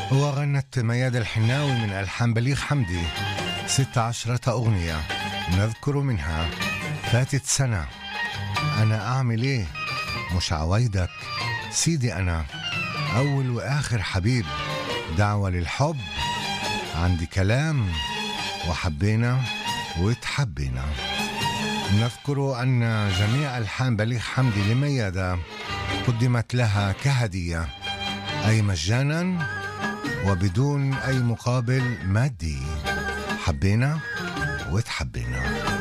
وغنت مياد الحناوي من ألحان بليغ حمدي ست عشرة أغنية نذكر منها فاتت سنة أنا أعمل إيه مش عوايدك سيدي أنا أول وآخر حبيب دعوة للحب عندي كلام وحبينا وتحبينا نذكر أن جميع ألحان بليغ حمدي لميادة قدمت لها كهدية أي مجانا وبدون أي مقابل مادي حبينا وتحبينا